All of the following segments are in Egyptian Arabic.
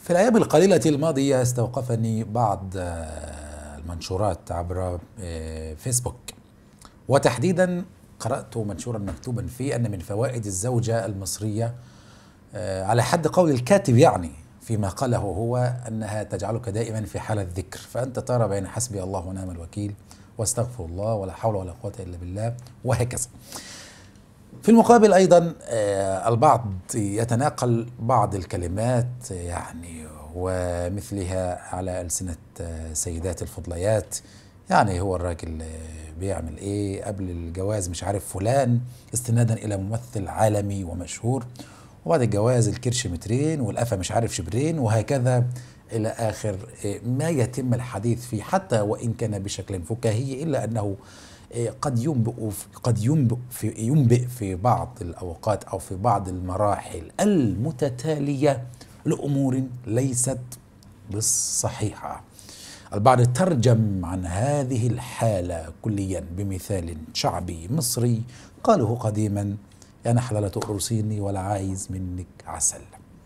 في الأيام القليلة الماضية استوقفني بعض آه، المنشورات عبر آه، فيسبوك وتحديدا قرأت منشورا مكتوبا فيه أن من فوائد الزوجة المصرية آه، على حد قول الكاتب يعني فيما قاله هو أنها تجعلك دائما في حالة ذكر فأنت ترى بين حسبي الله ونعم الوكيل واستغفر الله ولا حول ولا قوة إلا بالله وهكذا في المقابل ايضا آه، البعض يتناقل بعض الكلمات يعني ومثلها على السنه آه، سيدات الفضليات يعني هو الراجل آه، بيعمل ايه قبل الجواز مش عارف فلان استنادا الى ممثل عالمي ومشهور وبعد الجواز الكرش مترين والقفا مش عارف شبرين وهكذا الى اخر آه، ما يتم الحديث فيه حتى وان كان بشكل فكاهي الا انه آه، قد ينبئ قد ينبئ في ينبئ في بعض الاوقات او في بعض المراحل المتتاليه لامور ليست بالصحيحه. البعض ترجم عن هذه الحاله كليا بمثال شعبي مصري قاله قديما يا نحله لا تقرصيني ولا عايز منك عسل.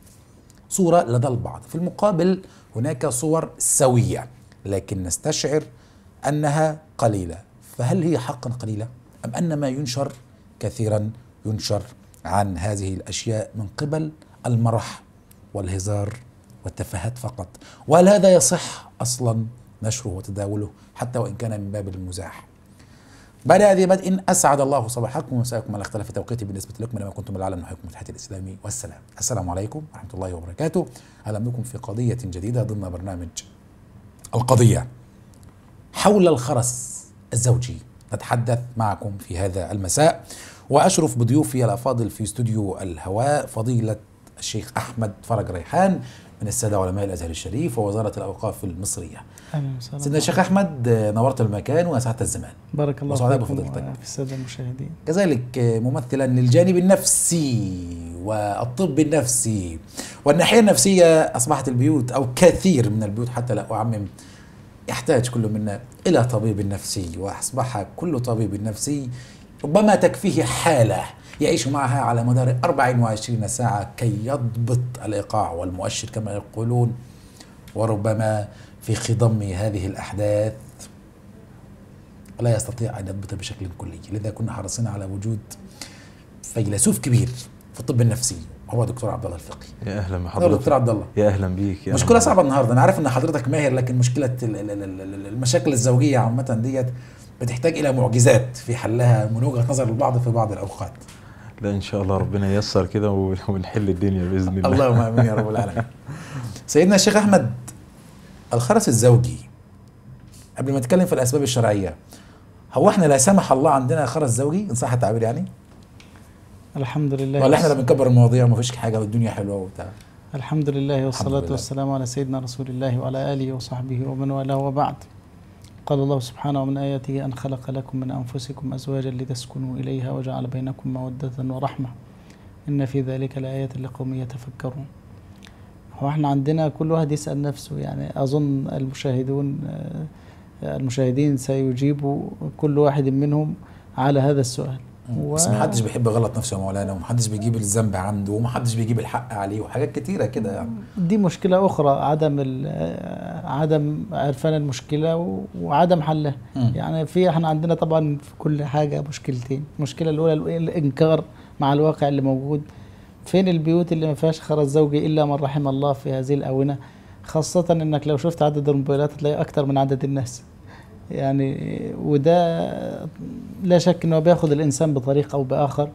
صورة لدى البعض في المقابل هناك صور سوية لكن نستشعر أنها قليلة فهل هي حقا قليلة أم أن ما ينشر كثيرا ينشر عن هذه الأشياء من قبل المرح والهزار والتفاهات فقط وهل هذا يصح أصلا نشره وتداوله حتى وإن كان من باب المزاح بعد هذه بدء اسعد الله صباحكم ومساءكم على اختلاف توقيتي بالنسبه لكم لما كنتم العالم نحييكم التحيه الاسلامي والسلام. السلام عليكم ورحمه الله وبركاته. اهلا بكم في قضيه جديده ضمن برنامج القضيه. حول الخرس الزوجي نتحدث معكم في هذا المساء واشرف بضيوفي الافاضل في استوديو الهواء فضيله الشيخ احمد فرج ريحان من الساده علماء الازهر الشريف ووزاره الاوقاف المصريه. اهلا وسهلا سيدنا الشيخ احمد نورت المكان واسعدت الزمان. بارك الله وسعداء فيكم بفضيلتك. وفي الساده المشاهدين كذلك ممثلا للجانب النفسي والطب النفسي والناحية النفسية أصبحت البيوت أو كثير من البيوت حتى لا أعمم يحتاج كل منا إلى طبيب نفسي وأصبح كل طبيب نفسي ربما تكفيه حالة يعيش معها على مدار 24 ساعة كي يضبط الإيقاع والمؤشر كما يقولون وربما في خضم هذه الأحداث لا يستطيع ان يضبط بشكل كلي، لذا كنا حريصين على وجود فيلسوف كبير في الطب النفسي هو دكتور عبد الله الفقي. يا اهلا هو بحضرتك دكتور عبد الله يا اهلا بيك يا مشكله أهلاً. صعبه النهارده انا عارف ان حضرتك ماهر لكن مشكله ال- ال- ال- ال- المشاكل الزوجيه عامه ديت بتحتاج الى معجزات في حلها من وجهه نظر البعض في بعض الاوقات. لا ان شاء الله ربنا ييسر كده و- ونحل الدنيا باذن الله اللهم امين يا رب العالمين. سيدنا الشيخ احمد الخرس الزوجي قبل ما نتكلم في الاسباب الشرعيه هو احنا لا سمح الله عندنا خرس زوجي ان صح التعبير يعني؟ الحمد لله ولا احنا اللي بنكبر المواضيع ومفيش حاجه والدنيا حلوه وبتاع الحمد لله والصلاة لله. والسلام على سيدنا رسول الله وعلى آله وصحبه ومن والاه وبعد قال الله سبحانه ومن آياته أن خلق لكم من أنفسكم أزواجا لتسكنوا إليها وجعل بينكم مودة ورحمة إن في ذلك لآيات لقوم يتفكرون هو احنا عندنا كل واحد يسأل نفسه يعني أظن المشاهدون آه، المشاهدين سيجيبوا كل واحد منهم على هذا السؤال و- بس محدش بيحب يغلط نفسه يا مولانا ومحدش بيجيب الذنب عنده ومحدش بيجيب الحق عليه وحاجات كتيره كده يعني دي مشكلة أخرى عدم ال- آه، عدم عرفان المشكلة و- وعدم حلها مم. يعني في احنا عندنا طبعا في كل حاجة مشكلتين المشكلة الأولى ال- الإنكار مع الواقع اللي موجود فين البيوت اللي ما فيهاش خرز زوجي إلا من رحم الله في هذه الآونة خاصة إنك لو شفت عدد الموبايلات هتلاقي أكتر من عدد الناس يعني وده لا شك إنه بياخد الإنسان بطريقة أو بآخر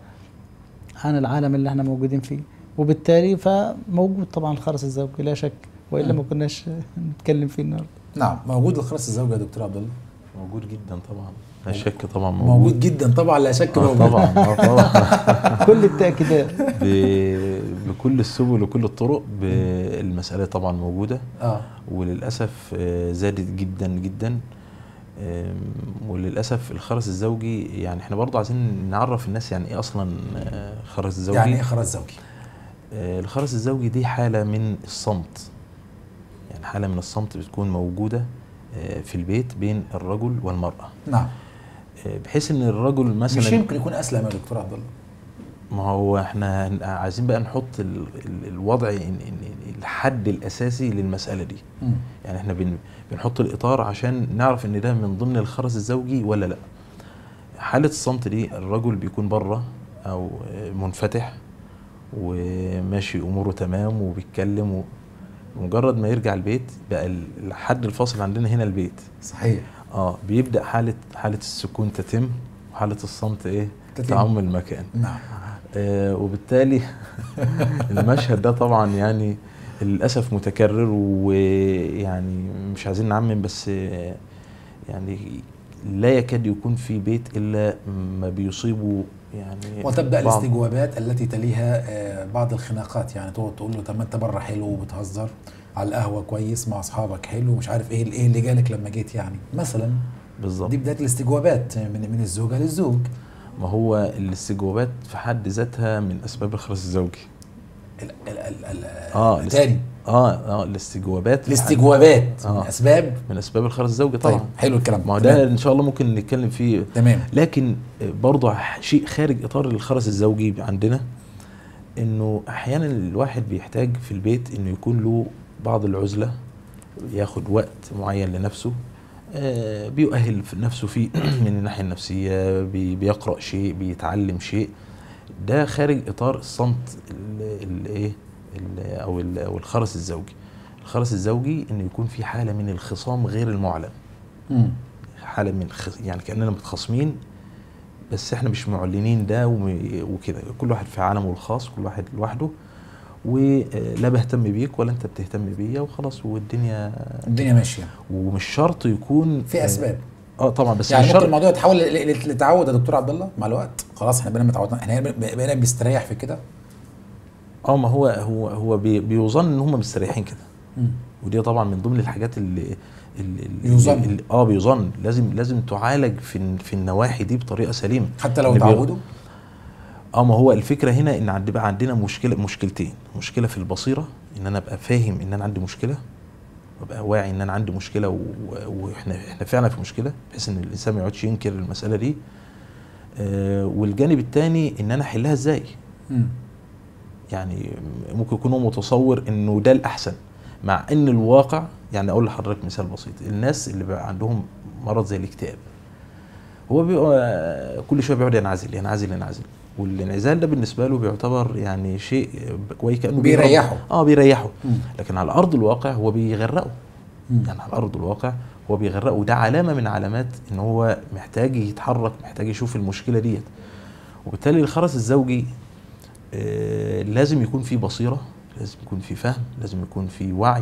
عن العالم اللي احنا موجودين فيه وبالتالي فموجود طبعا الخرس الزوجي لا شك والا ما كناش نتكلم فيه النهارده نعم موجود الخرس الزوجي يا دكتور عبد الله موجود جدا طبعا لا شك طبعا موجود, موجود, جدا طبعا لا شك آه موجود طبعا اه طبعا كل التاكيدات ب- بكل السبل وكل الطرق ب- المساله طبعا موجوده اه وللاسف آه، زادت جدا جدا آم، وللاسف الخرس الزوجي يعني احنا برضه عايزين نعرف الناس يعني ايه اصلا آه، خرس زوجي يعني ايه خرس زوجي؟ آه، الخرس الزوجي دي حالة من الصمت يعني حالة من الصمت بتكون موجودة آه، في البيت بين الرجل والمرأة نعم آه، بحيث ان الرجل مش مثلا يمكن يكون اسلم يا دكتور عبد الله ما هو احنا هن- عايزين بقى نحط ال ال الوضع إن إن الحد الاساسي للمساله دي مم. يعني احنا بن بنحط الاطار عشان نعرف ان ده من ضمن الخرس الزوجي ولا لا حاله الصمت دي الرجل بيكون بره او منفتح وماشي اموره تمام وبيتكلم و- مجرد ما يرجع البيت بقى ال- الحد الفاصل عندنا هنا البيت صحيح اه بيبدا حاله حاله السكون تتم وحاله الصمت ايه تتم. تعم المكان نعم آه وبالتالي المشهد ده طبعا يعني للاسف متكرر ويعني مش عايزين نعمم بس آه، يعني لا يكاد يكون في بيت الا ما بيصيبه يعني وتبدا بعض- الاستجوابات التي تليها آه، بعض الخناقات يعني تقعد تقول له طب ما انت بره حلو وبتهزر على القهوه كويس مع اصحابك حلو ومش عارف ايه ايه اللي جالك لما جيت يعني مثلا بالظبط دي بدايه الاستجوابات من من الزوجه للزوج ما هو الاستجوابات في حد ذاتها من اسباب الخرس الزوجي ال ال ال ال اه الاست- تاني اه اه الاستجوابات في حد- الاستجوابات من آه. اسباب من اسباب الخرس الزوجي طيب طبعا حلو الكلام ما هو تمام. ده ان شاء الله ممكن نتكلم فيه تمام لكن برضه شيء خارج اطار الخرس الزوجي عندنا انه احيانا الواحد بيحتاج في البيت انه يكون له بعض العزله ياخد وقت معين لنفسه آه، بيؤهل في نفسه فيه من الناحيه النفسيه بي- بيقرا شيء بيتعلم شيء ده خارج اطار الصمت الايه او ال- او الخرس الزوجي الخرس الزوجي انه يكون في حاله من الخصام غير المعلن مم. حاله من خ... يعني كاننا متخاصمين بس احنا مش معلنين ده وم- وكده كل واحد في عالمه الخاص كل واحد لوحده ولا بهتم بيك ولا انت بتهتم بيا وخلاص والدنيا الدنيا ماشيه ومش شرط يكون في اسباب اه طبعا بس يعني مش ممكن شرط الموضوع يتحول ل- ل- لتعود يا دكتور عبد الله مع الوقت خلاص احنا بقينا متعودين احنا بقينا بنستريح في كده اه ما هو هو هو بي... بيظن ان هم مستريحين كده مم. ودي طبعا من ضمن الحاجات اللي اللي اللي- يظن. اللي اه بيظن لازم لازم تعالج في الن- في النواحي دي بطريقه سليمه حتى لو إن بي- تعودوا اه ما هو الفكره هنا ان عند بقى عندنا مشكله مشكلتين مشكله في البصيره ان انا ابقى فاهم ان انا عندي مشكله وابقى واعي ان انا عندي مشكله و- واحنا احنا فعلا في مشكله بحيث ان الانسان ما يقعدش ينكر المساله دي آه والجانب الثاني ان انا احلها ازاي مم. يعني ممكن يكون هو متصور انه ده الاحسن مع ان الواقع يعني اقول لحضرتك مثال بسيط الناس اللي بقى عندهم مرض زي الاكتئاب هو بيبقى كل شويه بيقعد ينعزل ينعزل ينعزل والانعزال ده بالنسبه له بيعتبر يعني شيء كويس كانه بيضرب- بيريحه. اه بيريحه مم. لكن على ارض الواقع هو بيغرقه مم. يعني على ارض الواقع هو بيغرقه وده علامه من علامات ان هو محتاج يتحرك محتاج يشوف المشكله ديت وبالتالي الخرس الزوجي آه لازم يكون في بصيره لازم يكون في فهم لازم يكون في وعي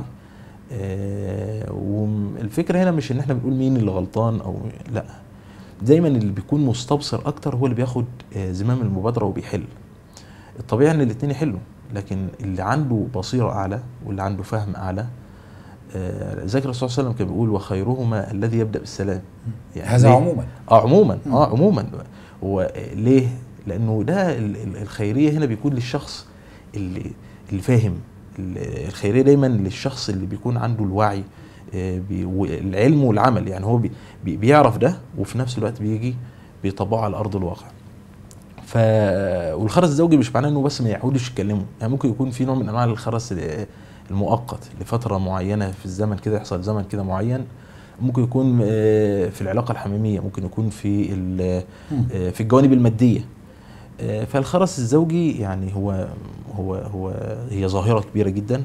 آه والفكره هنا مش ان احنا بنقول مين اللي غلطان او لا دايما اللي بيكون مستبصر اكتر هو اللي بياخد آه زمام المبادره وبيحل الطبيعي ان الاثنين يحلوا لكن اللي عنده بصيره اعلى واللي عنده فهم اعلى آه، ذكر الرسول صلى الله عليه وسلم كان بيقول وخيرهما الذي يبدا بالسلام هذا ليه؟ عموما اه عموما مم. اه عموما هو آه، ليه؟ لانه ده ال- ال- الخيريه هنا بيكون للشخص اللي اللي فاهم ال- الخيريه دايما للشخص اللي بيكون عنده الوعي آه، بي- والعلم والعمل يعني هو بي بي- بيعرف ده وفي نفس الوقت بيجي بيطبقه على ارض الواقع ف والخرس الزوجي مش معناه انه بس ما يقعدوش يتكلموا يعني ممكن يكون في نوع من انواع الخرس ال- المؤقت لفتره معينه في الزمن كده يحصل زمن كده معين ممكن يكون آه، في العلاقه الحميميه ممكن يكون في ال- مم. آه، في الجوانب الماديه آه، فالخرس الزوجي يعني هو هو هو هي ظاهره كبيره جدا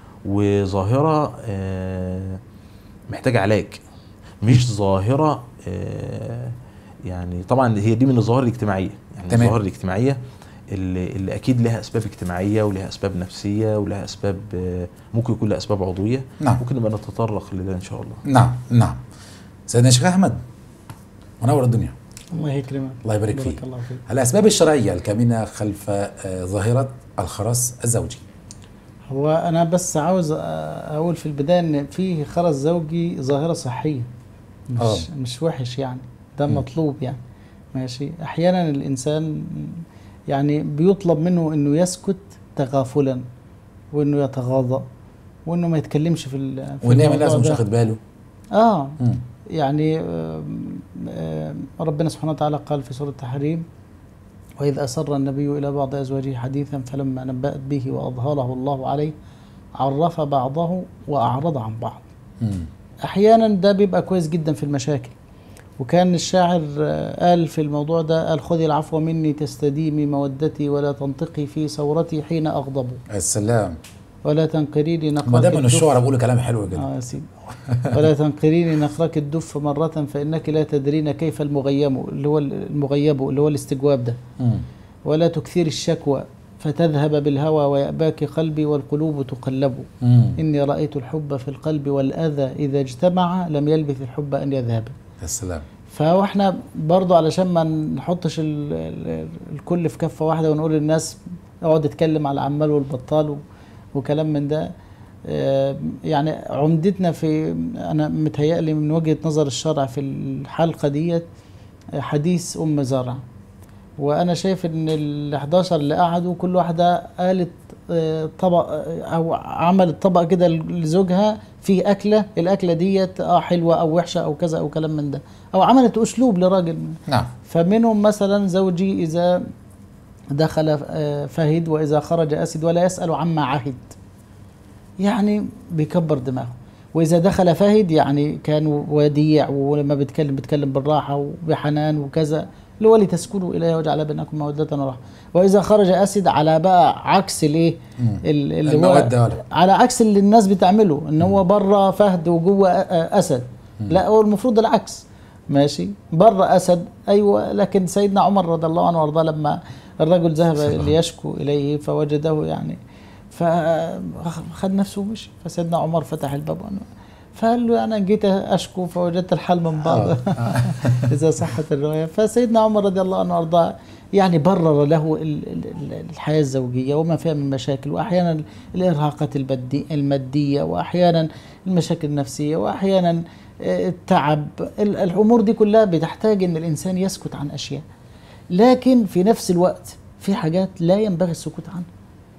وظاهره آه، محتاجه علاج مش ظاهره آه، يعني طبعا هي دي من الظواهر الاجتماعيه يعني تمام. الظواهر الاجتماعيه اللي, اللي اكيد لها اسباب اجتماعيه ولها اسباب نفسيه ولها اسباب آه، ممكن يكون لها اسباب عضويه نعم. ممكن نبقى نتطرق لده ان شاء الله نعم نعم سيدنا الشيخ احمد منور الدنيا الله يكرمك الله يبارك بارك فيك الله فيك الاسباب الشرعيه الكامنه خلف آه، ظاهره الخرس الزوجي هو انا بس عاوز اقول في البدايه ان في خرس زوجي ظاهره صحيه مش آه. مش وحش يعني ده مم. مطلوب يعني ماشي احيانا الانسان يعني بيطلب منه انه يسكت تغافلا وانه يتغاضى وانه ما يتكلمش في ال- في ونعم الموضوع الناس مش ده. واخد باله اه مم. يعني آم، آم، ربنا سبحانه وتعالى قال في سورة التحريم وإذ أسر النبي إلى بعض أزواجه حديثا فلما نبأت به وأظهره الله عليه عرف بعضه وأعرض عن بعض مم. احيانا ده بيبقى كويس جدا في المشاكل وكان الشاعر آه، قال في الموضوع ده قال خذي العفو مني تستديمي مودتي ولا تنطقي في ثورتي حين اغضب السلام ولا تنقريني ما نقرك دايما الدف الشعراء بيقولوا كلام حلو كده اه يا سيدي ولا تنقريني نقرك الدف مرة فإنك لا تدرين كيف المغيم اللي هو المغيب اللي هو الاستجواب ده مم. ولا تكثير الشكوى فتذهب بالهوى ويأباك قلبي والقلوب تقلب مم. إني رأيت الحب في القلب والأذى إذا اجتمع لم يلبث الحب أن يذهب السلام فهو احنا برضو علشان ما نحطش ال ال الكل في كفة واحدة ونقول للناس اقعد اتكلم على العمال والبطال و- وكلام من ده آه، يعني عمدتنا في انا متهيألي من وجهة نظر الشرع في الحلقة ديت آه، حديث ام زرع وانا شايف ان ال 11 اللي قعدوا كل واحده قالت آه، طبق آه، او عملت طبق كده لزوجها فيه اكله الاكله ديت اه حلوه او وحشه او كذا او كلام من ده او عملت اسلوب لراجل نعم فمنهم مثلا زوجي اذا دخل آه، فهد واذا خرج اسد ولا يسال عما عهد يعني بيكبر دماغه واذا دخل فهد يعني كان وديع ولما بيتكلم بيتكلم بالراحه وبحنان وكذا اللي هو لتسكنوا اليه وجعل بينكم موده ورحمه واذا خرج اسد على بقى عكس الايه مم. ال- اللي المودة هو ولا. على عكس اللي الناس بتعمله ان هو بره فهد وجوه أ- أ- اسد لا هو المفروض العكس ماشي بره اسد ايوه لكن سيدنا عمر رضي الله عنه وارضاه لما الرجل ذهب سلام. ليشكو اليه فوجده يعني فخد نفسه ومشي فسيدنا عمر فتح الباب وأنا- فقال له انا جيت اشكو فوجدت الحال من بعض آه. اذا صحت الروايه فسيدنا عمر رضي الله عنه وارضاه يعني برر له ال- ال- ال- الحياه الزوجيه وما فيها من مشاكل واحيانا الارهاقات المادي- الماديه واحيانا المشاكل النفسيه واحيانا آه، التعب ال- الامور دي كلها بتحتاج ان الانسان يسكت عن اشياء لكن في نفس الوقت في حاجات لا ينبغي السكوت عنها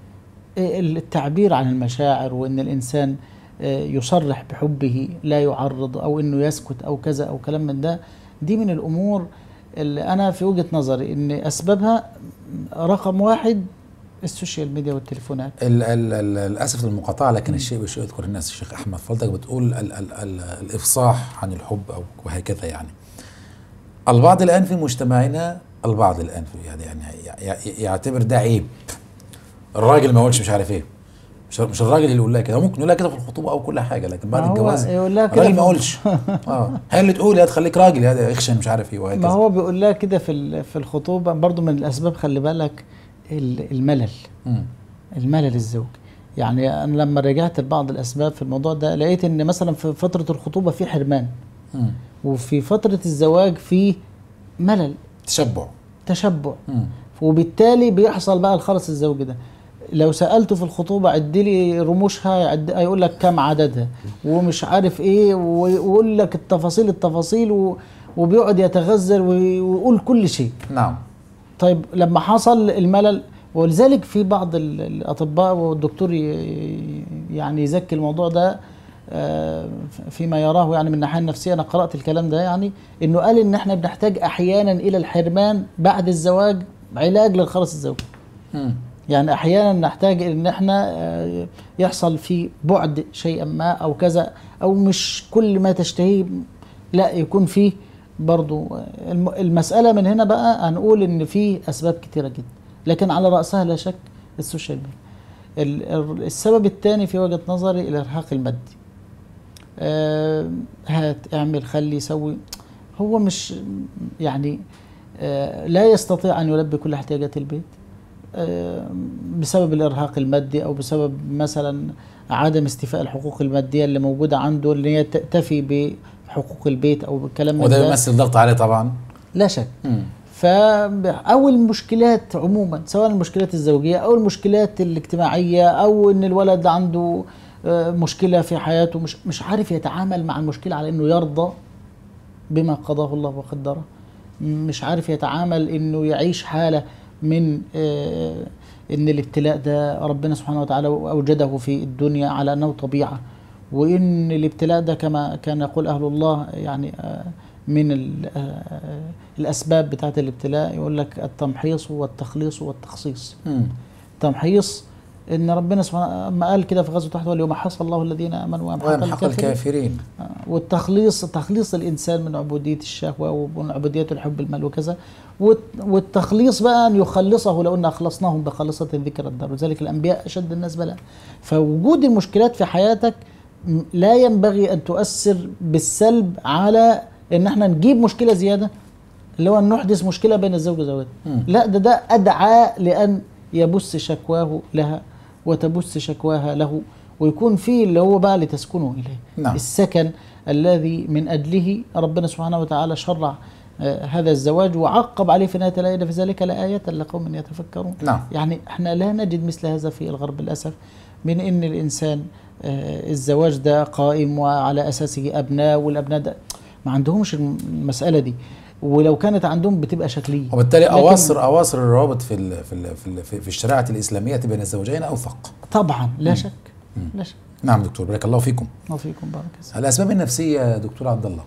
التعبير عن المشاعر وان الانسان آه، يصرح بحبه لا يعرض او انه يسكت او كذا او كلام من ده دي من الامور اللي انا في وجهه نظري ان اسبابها رقم واحد السوشيال ميديا والتليفونات ال ال ال للاسف المقاطعه لكن الشيء بالشيء يذكر الناس الشيخ احمد فضلك بتقول ال ال ال الافصاح عن الحب او وهكذا يعني البعض الان في مجتمعنا البعض الان في يعني يعني ي- يعتبر ده عيب الراجل ما يقولش مش عارف ايه مش مش الراجل اللي يقول لها كده هو ممكن يقول لها كده في الخطوبه او كل حاجه لكن بعد ما هو الجواز يقول لها كده الراجل ما في- يقولش اه هي اللي تقول يا تخليك راجل يا اخشن مش عارف ايه وهكذا ما هو بيقول لها كده في ال- في الخطوبه برضو من الاسباب خلي بالك ال- الملل مم. الملل الزوجي يعني انا لما رجعت لبعض الاسباب في الموضوع ده لقيت ان مثلا في فتره الخطوبه في حرمان مم. وفي فتره الزواج في ملل تشبع تشبع مم. وبالتالي بيحصل بقى الخرس الزوجي ده لو سالته في الخطوبه عد لي رموشها يعد هيقول لك كم عددها ومش عارف ايه ويقول لك التفاصيل التفاصيل و- وبيقعد يتغزل وي- ويقول كل شيء نعم طيب لما حصل الملل ولذلك في بعض ال- الاطباء والدكتور ي- يعني يزكي الموضوع ده آه، فيما يراه يعني من الناحيه النفسيه انا قرات الكلام ده يعني انه قال ان احنا بنحتاج احيانا الى الحرمان بعد الزواج علاج للخرس الزوجي مم. يعني احيانا نحتاج ان احنا آه، يحصل في بعد شيئا ما او كذا او مش كل ما تشتهيه لا يكون فيه برضو آه، الم- المسألة من هنا بقى هنقول ان في اسباب كتيرة جدا لكن على رأسها لا شك السوشيال ميديا ال- ال- السبب الثاني في وجهة نظري الارهاق المادي آه، هات اعمل خلي سوي هو مش يعني آه، لا يستطيع ان يلبي كل احتياجات البيت آه، بسبب الارهاق المادي او بسبب مثلا عدم استيفاء الحقوق الماديه اللي موجوده عنده اللي هي ت- تفي بحقوق البيت او بالكلام من وده ده بيمثل ضغط عليه طبعا لا شك مم. ف او المشكلات عموما سواء المشكلات الزوجيه او المشكلات الاجتماعيه او ان الولد عنده آه، مشكله في حياته مش مش عارف يتعامل مع المشكله على انه يرضى بما قضاه الله وقدره مش عارف يتعامل انه يعيش حاله من آه، ان الابتلاء ده ربنا سبحانه وتعالى اوجده في الدنيا على انه طبيعه وان الابتلاء ده كما كان يقول اهل الله يعني آه، من ال- آه، الاسباب بتاعه الابتلاء يقول لك التمحيص والتخليص والتخصيص مم. تمحيص ان ربنا سبحانه ما قال كده في غزوه احد واليمحص الله الذين امنوا ويمحق ويمحق الكافرين الكافرين آه، والتخليص تخليص الانسان من عبوديه الشهوه ومن عبوديه الحب المال وكذا والت- والتخليص بقى ان يخلصه لو ان اخلصناهم بخالصه ذكر الدار وذلك الانبياء اشد الناس بلاء فوجود المشكلات في حياتك م- لا ينبغي ان تؤثر بالسلب على ان احنا نجيب مشكله زياده اللي هو ان نحدث مشكله بين الزوج وزوجته مم. لا ده ده ادعى لان يبث شكواه لها وتبث شكواها له ويكون فيه اللي هو بقى لتسكنوا اليه نعم. السكن الذي من اجله ربنا سبحانه وتعالى شرع آه، هذا الزواج وعقب عليه في نهايه الايه إن في ذلك لايه لقوم يتفكرون نعم يعني احنا لا نجد مثل هذا في الغرب للاسف من ان الانسان آه، الزواج ده قائم وعلى اساسه ابناء والابناء ده ما عندهمش الم- المساله دي ولو كانت عندهم بتبقى شكليه وبالتالي لكن- اواصر اواصر الروابط في ال في ال في, ال في, في الشريعه الاسلاميه بين الزوجين اوثق طبعا لا شك لا شك نعم دكتور بارك الله فيكم ما فيكم بارك الله الاسباب النفسيه يا دكتور عبد الله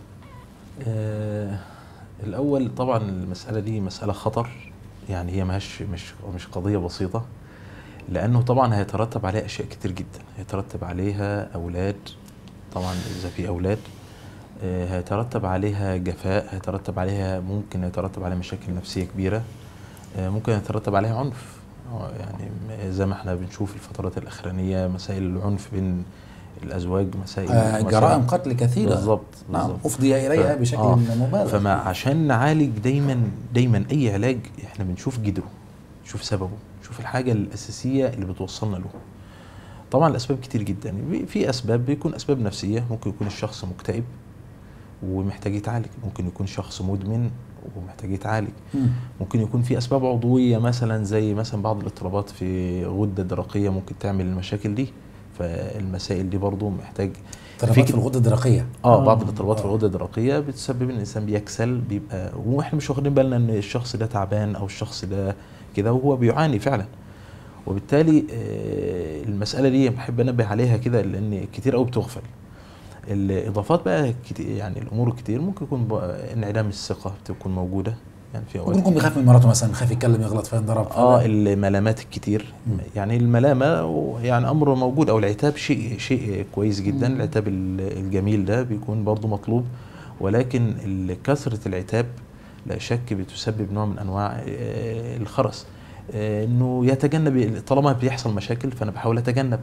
آه الاول طبعا المساله دي مساله خطر يعني هي مش مش مش قضيه بسيطه لانه طبعا هيترتب عليها اشياء كتير جدا هيترتب عليها اولاد طبعا اذا في اولاد آه، هيترتب عليها جفاء هيترتب عليها ممكن يترتب عليها مشاكل نفسيه كبيره آه، ممكن يترتب عليها عنف آه، يعني م- زي ما احنا بنشوف الفترات الاخرانيه مسائل العنف بين الازواج مسائل آه مسائل- جرائم قتل كثيره بالظبط نعم بالظبط. افضي اليها ف- بشكل آه. مبالغ فما عشان نعالج دايما دايما اي علاج احنا بنشوف جذره نشوف سببه نشوف الحاجه الاساسيه اللي بتوصلنا له طبعا الاسباب كتير جدا بي- في اسباب بيكون اسباب نفسيه ممكن يكون الشخص مكتئب ومحتاج يتعالج ممكن يكون شخص مدمن ومحتاج يتعالج مم. ممكن يكون في اسباب عضويه مثلا زي مثلا بعض الاضطرابات في غده درقيه ممكن تعمل المشاكل دي فالمسائل دي برضو محتاج اضطرابات في الغده الدرقيه اه آه. بعض الاضطرابات في آه. الغده الدرقيه بتسبب ان الانسان بيكسل بيبقى واحنا مش واخدين بالنا ان الشخص ده تعبان او الشخص ده كده وهو بيعاني فعلا وبالتالي آه، المساله دي بحب انبه عليها كده لان كتير قوي بتغفل الاضافات بقى كتير يعني الامور الكتير ممكن يكون بقى انعدام الثقه تكون موجوده يعني في اوقات ممكن يكون بيخاف من مراته مثلا خايف يتكلم يغلط فينضرب اه الملامات الكتير يعني الملامه و- يعني امر موجود او العتاب شيء شيء كويس جدا العتاب ال- الجميل ده بيكون برضو مطلوب ولكن ال- كثره العتاب لا شك بتسبب نوع من انواع آه، الخرس آه، انه يتجنب طالما بيحصل مشاكل فانا بحاول اتجنب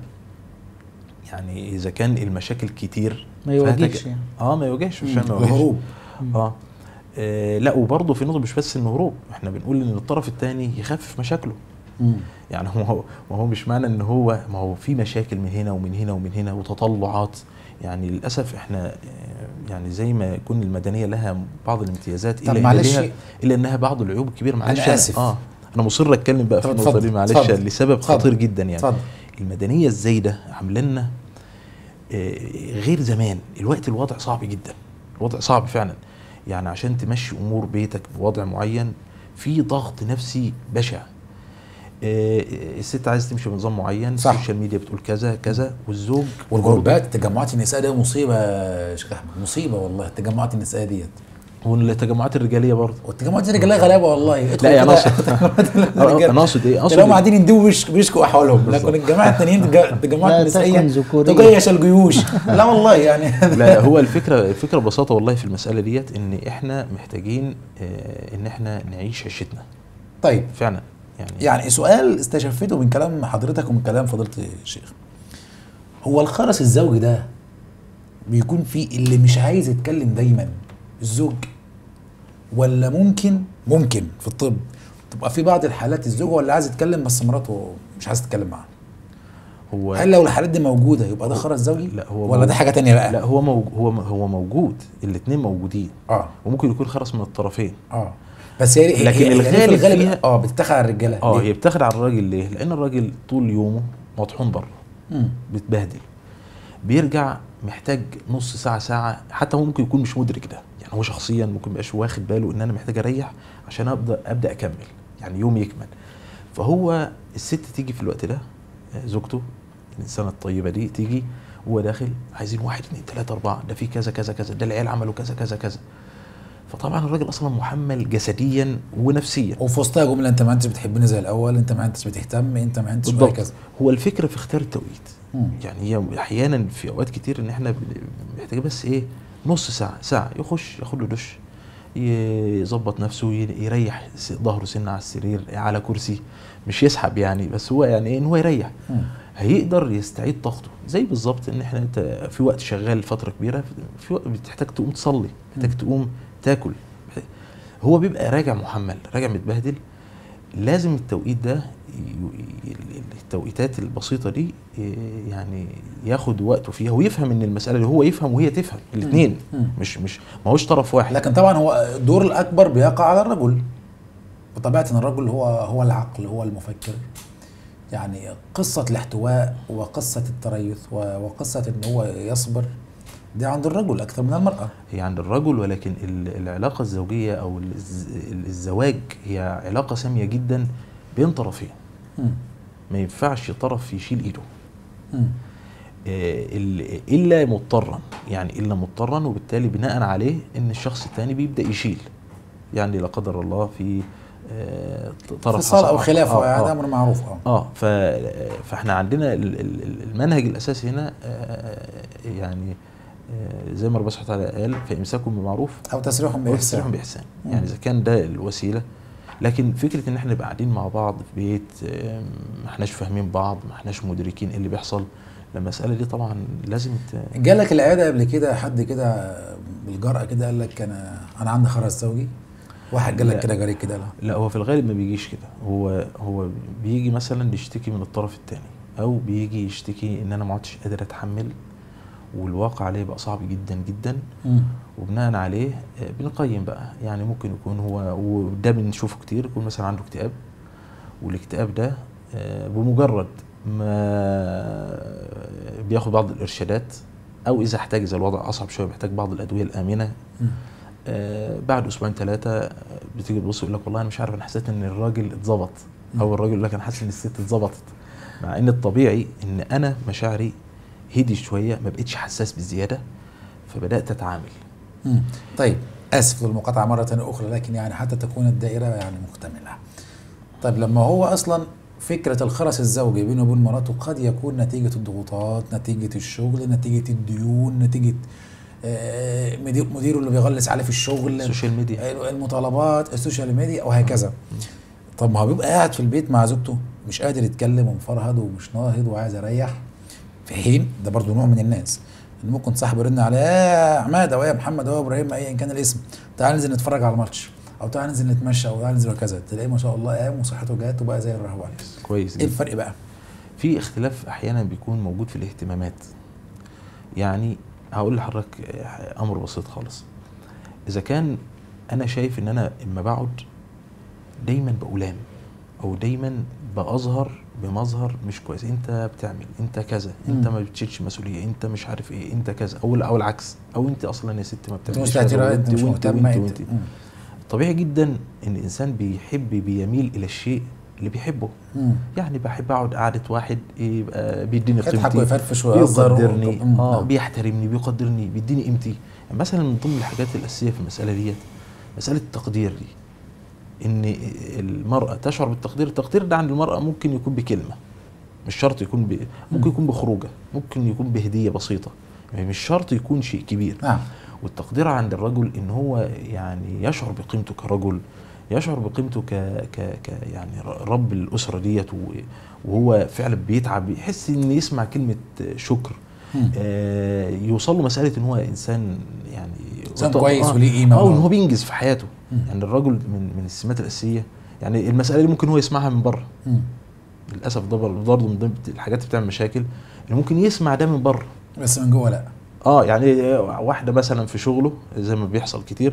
يعني اذا كان المشاكل كتير ما يواجهش فهتج- يعني. اه ما يواجهش عشان ما مم. يواجهش الهروب اه آه، لا وبرضه في نقطه مش بس انه هروب احنا بنقول ان الطرف الثاني يخفف مشاكله مم. يعني هو هو ما هو مش معنى ان هو ما هو في مشاكل من هنا ومن هنا ومن هنا وتطلعات يعني للاسف احنا آه، يعني زي ما يكون المدنيه لها بعض الامتيازات طب الا معلش. إن ليها الا انها بعض العيوب الكبيره معلش أنا آسف. اه انا مصر اتكلم بقى في طب النقطه اتفضل، دي معلش اتفضل. لسبب اتفضل. خطير جدا يعني اتفضل المدنيه الزايده عامله لنا آه، غير زمان الوقت الوضع صعب جدا الوضع صعب فعلا يعني عشان تمشي امور بيتك بوضع معين في ضغط نفسي بشع آه، الست عايزه تمشي بنظام معين صح. السوشيال ميديا بتقول كذا كذا والزوج والجروبات تجمعات النساء دي مصيبه يا شيخ احمد مصيبه والله التجمعات النساء ديت والتجمعات الرجاليه برضه والتجمعات الرجاليه غلابه والله ادخل لا يا كده ناصر الرجال. انا اقصد ايه تلاقيهم اقصد قاعدين يندبوا ويش- بيشكوا احوالهم بالظبط. لكن الجماعه التانيين تج- لا التجمعات النسائيه تكن ذكورية. تجيش الجيوش لا والله يعني لا هو الفكره الفكره ببساطه والله في المساله ديت ان احنا محتاجين آه، ان احنا نعيش عيشتنا طيب فعلا يعني يعني سؤال استشفيته من كلام حضرتك ومن كلام فضيله الشيخ هو الخرس الزوجي ده بيكون فيه اللي مش عايز يتكلم دايما الزوج ولا ممكن ممكن في الطب تبقى في بعض الحالات الزوج هو اللي عايز يتكلم بس مراته مش عايز تتكلم معاه هو هل لو الحالات دي موجوده يبقى ده خرس زوجي لا هو ولا موجود. ده حاجه تانية بقى لا هو موجود هو هو موجود الاثنين موجودين اه وممكن يكون خرس من الطرفين اه بس هي لكن هي- هي الغالب في الغالب فيها- اه بتتاخد على الرجاله اه ليه؟ هي بتاخد على الراجل ليه؟ لان الراجل طول يومه مطحون بره مم. بيتبهدل بيرجع محتاج نص ساعه ساعه حتى هو ممكن يكون مش مدرك ده يعني هو شخصيا ممكن ميبقاش واخد باله ان انا محتاج اريح عشان ابدا ابدا اكمل يعني يوم يكمل فهو الست تيجي في الوقت ده آه، زوجته الانسانه الطيبه دي تيجي هو داخل عايزين واحد اثنين ثلاثه اربعه ده في كذا كذا كذا ده العيال عملوا كذا كذا كذا فطبعا الراجل اصلا محمل جسديا ونفسيا وفي وسطها جمله انت ما انتش بتحبني زي الاول انت ما انتش بتهتم انت ما انتش بالضبط وهكذا هو الفكره في اختيار التوقيت مم. يعني هي احيانا في اوقات كتير ان احنا بن- محتاجين بس ايه نص ساعه ساعه يخش ياخد له دش يظبط نفسه ي- يريح س- ظهره سنه على السرير على كرسي مش يسحب يعني بس هو يعني ايه ان هو يريح مم. هيقدر يستعيد طاقته زي بالظبط ان احنا انت في وقت شغال فتره كبيره في وقت بتحتاج تقوم تصلي محتاج تقوم تاكل هو بيبقى راجع محمل راجع متبهدل لازم التوقيت ده ي- ي- التوقيتات البسيطه دي ي- يعني ياخد وقته فيها ويفهم ان المساله اللي هو يفهم وهي تفهم الاثنين مم. مش مش ما هوش طرف واحد لكن طبعا هو الدور الاكبر بيقع على الرجل بطبيعه ان الرجل هو هو العقل هو المفكر يعني قصه الاحتواء وقصه التريث و- وقصه ان هو يصبر دي عند الرجل اكثر من المراه هي عند الرجل ولكن ال- العلاقه الزوجيه او الز- الزواج هي علاقه ساميه جدا بين طرفين مم. ما ينفعش طرف يشيل ايده مم. آه، ال- الا مضطرا يعني الا مضطرا وبالتالي بناء عليه ان الشخص الثاني بيبدا يشيل يعني لا قدر الله في آه، طرف فصال او حصل- خلاف آه، هذا آه. امر معروف اه اه ف فاحنا عندنا ال- ال- ال- المنهج الاساسي هنا آه، يعني آه، زي ما ربنا سبحانه وتعالى قال فامساكم بمعروف او تسريح ويحسنهم باحسان باحسان مم. يعني اذا كان ده الوسيله لكن فكره ان احنا نبقى قاعدين مع بعض في بيت آه، ما احناش فاهمين بعض ما احناش مدركين ايه اللي بيحصل المساله دي طبعا لازم ت... جالك العياده قبل كده حد كده بالجرأه كده قال لك انا انا عندي خرز زوجي واحد قال لك لا. كده جريء كده لا لا هو في الغالب ما بيجيش كده هو هو بيجي مثلا يشتكي من الطرف الثاني او بيجي يشتكي ان انا ما عدتش قادر اتحمل والواقع عليه بقى صعب جدا جدا مم. وبناء عليه آه، بنقيم بقى يعني ممكن يكون هو وده بنشوفه كتير يكون مثلا عنده اكتئاب والاكتئاب ده آه، بمجرد ما بياخد بعض الارشادات او اذا احتاج اذا الوضع اصعب شويه محتاج بعض الادويه الامنه مم. آه، بعد اسبوعين ثلاثه بتيجي تبص يقول لك والله انا مش عارف انا حسيت ان الراجل اتظبط او الراجل يقول لك انا حاسس ان الست اتظبطت مع ان الطبيعي ان انا مشاعري هدي شويه ما بقتش حساس بالزياده فبدات اتعامل مم. طيب اسف للمقاطعه مره اخرى لكن يعني حتى تكون الدائره يعني مكتمله طيب لما هو اصلا فكره الخرس الزوجي بينه وبين مراته قد يكون نتيجه الضغوطات نتيجه الشغل نتيجه الديون نتيجه آه، مدير- مديره اللي بيغلس عليه في الشغل السوشيال ميديا المطالبات السوشيال ميديا وهكذا طب ما هو بيبقى قاعد في البيت مع زوجته مش قادر يتكلم ومفرهد ومش ناهض وعايز يريح في حين ده برضو نوع من الناس ان ممكن صاحبه يرن عليه يا عماد او يا محمد او يا ابراهيم ايا كان الاسم تعال ننزل نتفرج على الماتش او تعال ننزل نتمشى او تعال ننزل وكذا تلاقيه ما شاء الله قام وصحته جات وبقى زي الرهوان كويس ايه جدا الفرق بقى؟ في اختلاف احيانا بيكون موجود في الاهتمامات يعني هقول لحضرتك آه، امر بسيط خالص اذا كان انا شايف ان انا اما بقعد دايما بألام او دايما بأظهر بمظهر مش كويس انت بتعمل انت كذا انت مم. ما بتشيلش مسؤوليه انت مش عارف ايه انت كذا او او العكس او انت اصلا يا ست ما انت بتعملش مستهترة كذا انت مش وانت مهتمه وانت انت وانت مم. طبيعي جدا ان الانسان بيحب بيميل الى الشيء اللي بيحبه مم. يعني بحب اقعد قعده واحد يبقى بيديني يضحك قيمتي ويفرفش ويهزر بيقدرني و- اه مم. بيحترمني بيقدرني بيديني قيمتي يعني مثلا من ضمن الحاجات الاساسيه في المساله ديت مساله التقدير دي ان المراه تشعر بالتقدير التقدير ده عند المراه ممكن يكون بكلمه مش شرط يكون ب... ممكن مم. يكون بخروجه ممكن يكون بهديه بسيطه يعني مش شرط يكون شيء كبير نعم والتقدير عند الرجل ان هو يعني يشعر بقيمته كرجل يشعر بقيمته ك ك ك يعني ر- رب الاسره ديت و- وهو فعلا بيتعب يحس ان يسمع كلمه شكر مم. آه يوصل له مساله ان هو انسان يعني إنسان وط- كويس آه، وليه قيمة اه و- ان هو بينجز في حياته مم. يعني الرجل من من السمات الاساسيه يعني المساله دي ممكن هو يسمعها من بره مم. للاسف ده برضه من ضمن الحاجات اللي بتعمل مشاكل ان ممكن يسمع ده من بره بس من جوه لا اه يعني واحده مثلا في شغله زي ما بيحصل كتير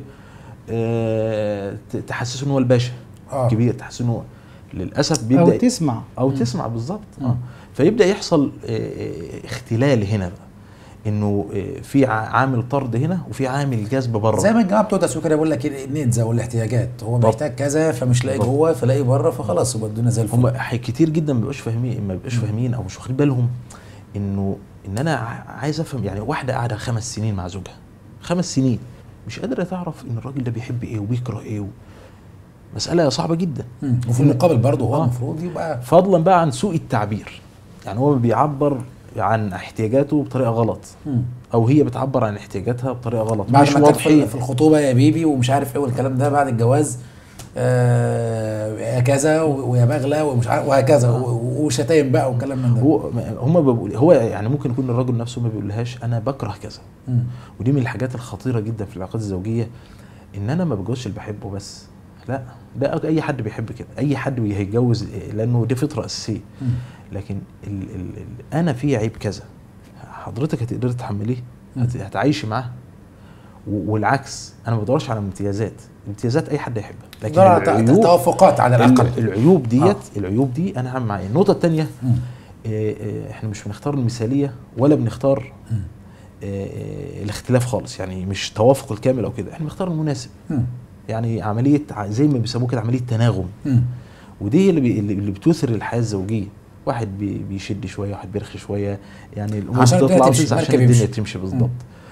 آه ت- تحسسه ان هو الباشا اه كبير تحسسه ان هو للاسف او بيبدا تسمع او مم. تسمع بالظبط مم. اه فيبدا يحصل آه، اختلال هنا بقى انه آه، في ع- عامل طرد هنا وفي عامل جذب بره زي ما الجماعه بتوع التسويق كده بيقول لك إيه، النيدز او الاحتياجات هو بالضبط. محتاج كذا فمش لاقي بالضبط. جوه فلاقي بره فخلاص يبقى الدنيا زي الفل هم حي- كتير جدا ما بيبقوش فاهمين ما بيبقوش فاهمين او مش واخدين بالهم انه ان انا ع- عايز افهم يعني واحده قاعده خمس سنين مع زوجها خمس سنين مش قادره تعرف ان الراجل ده بيحب ايه وبيكره ايه و... مساله صعبه جدا مم. وفي المقابل برضه هو آه. المفروض يبقى فضلا بقى عن سوء التعبير يعني هو بيعبر عن احتياجاته بطريقه غلط مم. او هي بتعبر عن احتياجاتها بطريقه غلط بعد مش ما كانت في واضحين في الخطوبه يا بيبي ومش عارف ايه والكلام ده بعد الجواز آه يا كذا و- ويا بغله ومش عارف وهكذا و- وشتايم بقى وكلام من ده هو هم بيقول هو يعني ممكن يكون الرجل نفسه ما بيقولهاش انا بكره كذا مم. ودي من الحاجات الخطيره جدا في العلاقات الزوجيه ان انا ما بتجوزش اللي بحبه بس لا ده اي حد بيحب كده اي حد بي- هيتجوز لانه دي فطره اساسيه مم. لكن ال ال ال انا في عيب كذا حضرتك هتقدري تتحمليه هت- هتعيشي معاه و- والعكس انا ما بدورش على امتيازات امتيازات اي حد يحبها لكن ده ت- ت- العيوب توافقات على الاقل ال- العيوب ديت آه. العيوب دي انا هعمل معايا النقطه الثانيه مم. احنا مش بنختار المثاليه ولا بنختار مم. آه، آه، الاختلاف خالص يعني مش توافق الكامل او كده احنا بنختار المناسب مم. يعني عمليه ع- زي ما بيسموه كده عمليه تناغم مم. ودي هي اللي بي اللي اللي بتثر الحياه الزوجيه واحد بي بيشد شويه واحد بيرخي شويه يعني الامور عشان الدنيا بتطلع تمشي، وتنزل عشان المركب الدنيا يمشي. تمشي بالظبط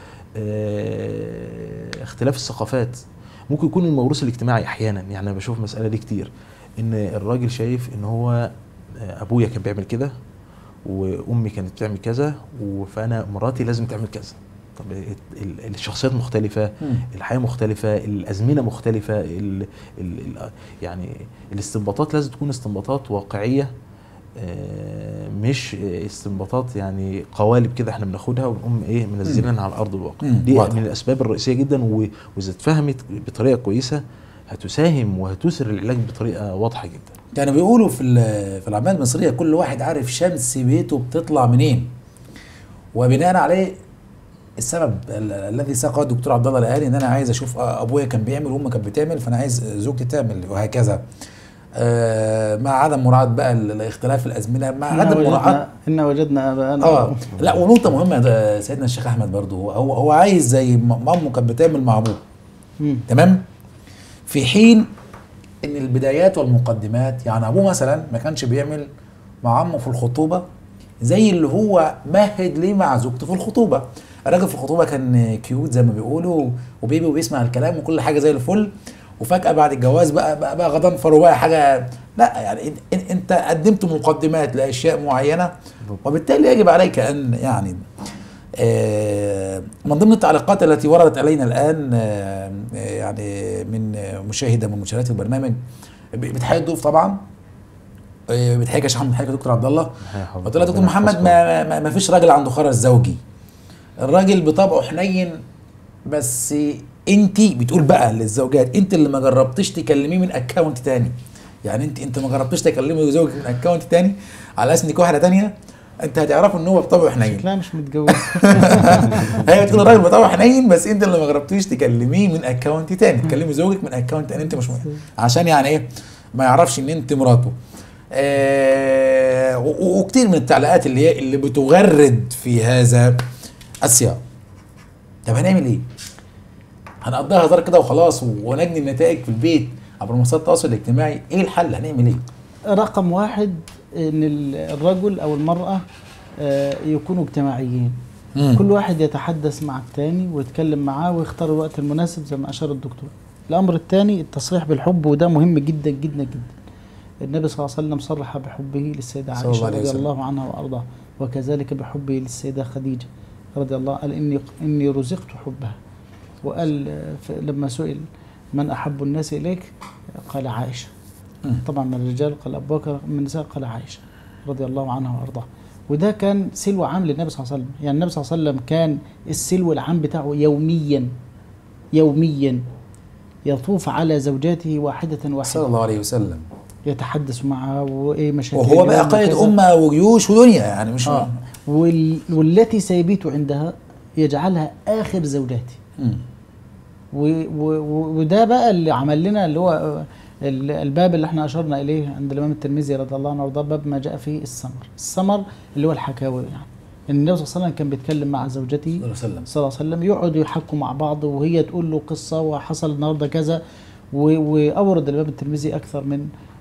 آه اختلاف الثقافات ممكن يكون الموروث الاجتماعي احيانا يعني انا بشوف المساله دي كتير ان الراجل شايف ان هو آه، ابويا كان بيعمل كده وامي كانت بتعمل كذا و- فانا مراتي لازم تعمل كذا طب ال- ال- الشخصيات مختلفة مم. الحياة مختلفة الأزمنة مختلفة ال ال ال يعني الاستنباطات لازم تكون استنباطات واقعية آه، مش استنباطات يعني قوالب كده احنا بناخدها ونقوم ايه منزلينها على ارض الواقع مم. دي واضح. من الاسباب الرئيسيه جدا و- واذا اتفهمت بطريقه كويسه هتساهم وهتثر العلاج بطريقه واضحه جدا كانوا بيقولوا في ال- في الاعمال المصريه كل واحد عارف شمس بيته بتطلع منين وبناء عليه السبب ال- الذي ساقه الدكتور عبد الله الآلي ان انا عايز اشوف آه، ابويا كان بيعمل وامي كانت بتعمل فانا عايز زوجتي تعمل وهكذا آه مع عدم مراعاه بقى ال- اختلاف الازمنه مع إنا عدم مراعاه وجدنا, إنا وجدنا آباءنا اه لا ونقطه مهمه ده سيدنا الشيخ احمد برضو هو هو, هو عايز زي ما مامه كانت بتعمل مع ابوه مم. تمام في حين ان البدايات والمقدمات يعني ابوه مثلا ما كانش بيعمل مع عمه في الخطوبه زي اللي هو مهد ليه مع زوجته في الخطوبه الراجل في الخطوبه كان كيوت زي ما بيقولوا وبيبي وبيسمع الكلام وكل حاجه زي الفل وفجاه بعد الجواز بقى بقى, بقى غضنفر وبقى حاجه لا يعني إن- إن- انت قدمت مقدمات لاشياء معينه وبالتالي يجب عليك ان يعني آه، من ضمن التعليقات التي وردت علينا الان آه، آه، يعني من آه، مشاهده من مشاهدات البرنامج ب- بتحيي الضيوف طبعا آه، بتحييك يا شيخ محمد بتحييك يا دكتور عبد الله قلت له يا دكتور محمد ما, ما, ما فيش راجل عنده خرج زوجي الراجل بطبعه حنين بس انت بتقول بقى للزوجات انت اللي ما جربتش تكلميه من اكونت تاني يعني انت انت ما جربتش تكلمي زوجك من اكونت تاني على اساس انك واحده تانيه انت هتعرف ان هو بطبعه حنين شكلها مش متجوز هي بتقول الراجل بطبعه حنين بس انت اللي ما جربتيش تكلميه من اكونت تاني تكلمي زوجك من اكونت تاني انت مش مهم عشان يعني ايه ما يعرفش ان انت مراته آه و- و- وكتير من التعليقات اللي هي اللي بتغرد في هذا السياق طب هنعمل ايه؟ هنقضيها هزار كده وخلاص ونجني النتائج في البيت عبر منصات التواصل الاجتماعي ايه الحل هنعمل ايه؟ رقم واحد ان ال- الرجل او المرأة آه، يكونوا اجتماعيين مم. كل واحد يتحدث مع التاني ويتكلم معاه ويختار الوقت المناسب زي ما اشار الدكتور الامر الثاني التصريح بالحب وده مهم جدا جدا جدا النبي صلى الله عليه وسلم صرح بحبه للسيدة صلى الله عائشة عليه رضي وسلم. الله عنها وارضاها وكذلك بحبه للسيدة خديجة رضي الله قال اني اني رزقت حبها وقال آه، ف- لما سئل من احب الناس اليك قال عائشة مم. طبعا من الرجال قال ابو بكر من النساء قال عائشه رضي الله عنها وارضاها وده كان سلو عام للنبي صلى الله عليه وسلم يعني النبي صلى الله عليه وسلم كان السلو العام بتاعه يوميا يوميا يطوف على زوجاته واحدة صلى واحدة الله عليه وسلم يتحدث معها وايه مشاكل وهو بقى اليوم قائد وكذا. امه وجيوش ودنيا يعني مش اه وال... والتي سيبيت عندها يجعلها اخر زوجاتي مم. و... و... و- وده بقى اللي عمل لنا اللي هو آه، ال- الباب اللي احنا اشرنا اليه عند الامام الترمذي رضي الله عنه وارضاه باب ما جاء فيه السمر السمر اللي هو الحكاوي يعني ان النبي صلى الله عليه وسلم كان بيتكلم مع زوجته صلى الله عليه وسلم صلى الله عليه وسلم يقعدوا يحكوا مع بعض وهي تقول له قصه وحصل النهارده كذا و- واورد الامام الترمذي اكثر من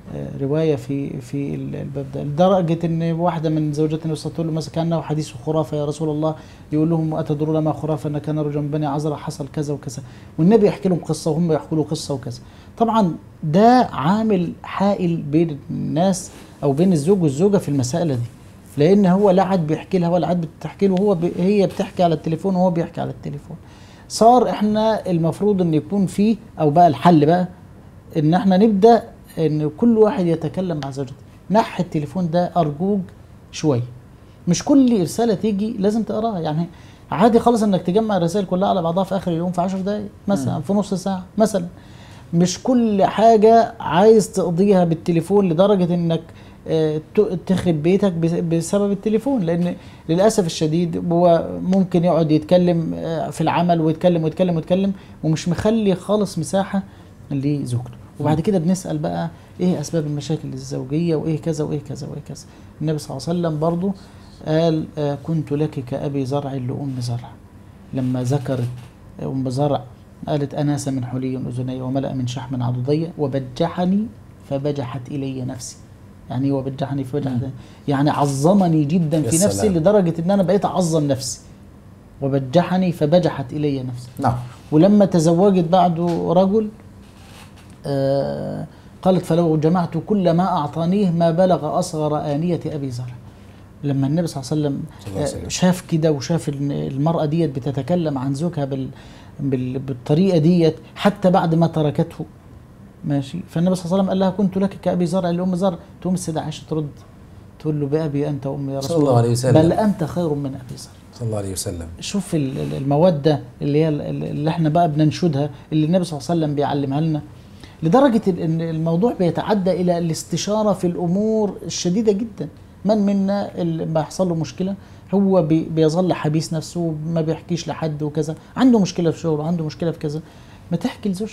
آه، روايه في في ال- الباب ده لدرجه ان واحده من زوجات النبي صلى الله عليه وسلم تقول له مثلا كانه حديث خرافه يا رسول الله يقول لهم اتدرون ما خرافه ان كان رجل من بني عذرا حصل كذا وكذا والنبي يحكي لهم قصه وهم يحكوا له قصه وكذا طبعا ده عامل حائل بين الناس او بين الزوج والزوجه في المساله دي لان هو لا عاد بيحكي لها ولا عاد بتحكي له هو بي هي بتحكي على التليفون وهو بيحكي على التليفون صار احنا المفروض ان يكون فيه او بقى الحل بقى ان احنا نبدا ان كل واحد يتكلم مع زوجته نحي التليفون ده ارجوك شويه مش كل رساله تيجي لازم تقراها يعني عادي خالص انك تجمع الرسائل كلها على بعضها في اخر اليوم في 10 دقائق مثلا في نص ساعه مثلا مش كل حاجه عايز تقضيها بالتليفون لدرجه انك آه، ت- تخرب بيتك بس- بسبب التليفون لان للاسف الشديد هو ممكن يقعد يتكلم آه، في العمل ويتكلم ويتكلم ويتكلم ومش مخلي خالص مساحه لزوجته وبعد كده بنسال بقى ايه اسباب المشاكل الزوجيه وايه كذا وايه كذا وايه كذا النبي صلى الله عليه وسلم برضو قال آه، كنت لك كابي زرع لام زرع لما ذكرت ام زرع قالت اناس من حلي اذني وملا من شحم عضدي وبجحني فبجحت الي نفسي يعني ايه وبجحني فبجحت يعني عظمني جدا يا في نفسي سلام. لدرجه ان انا بقيت اعظم نفسي وبجحني فبجحت الي نفسي نعم ولما تزوجت بعده رجل آه قالت فلو جمعت كل ما أعطانيه ما بلغ أصغر آنية أبي زرع لما النبي صلى الله عليه وسلم, صلى الله عليه وسلم. آه، شاف كده وشاف إن المرأة ديت بتتكلم عن زوجها بال بال بالطريقة ديت حتى بعد ما تركته ماشي فالنبي صلى الله عليه وسلم قال لها كنت لك كأبي زرع لأم زرع تقوم السيدة عائشة ترد تقول له بأبي أنت وأمي يا صلى رسول الله عليه وسلم. بل أنت خير من أبي زرع صلى الله عليه وسلم شوف ال- ال- المودة اللي هي ال- ال- اللي احنا بقى بننشدها اللي النبي صلى الله عليه وسلم بيعلمها لنا لدرجة ال- ان الموضوع بيتعدى الى الاستشارة في الامور الشديدة جدا من منا اللي ما يحصل له مشكلة هو بي بيظل حبيس نفسه ما بيحكيش لحد وكذا عنده مشكلة في شغله عنده مشكلة في كذا ما تحكي لزوجتك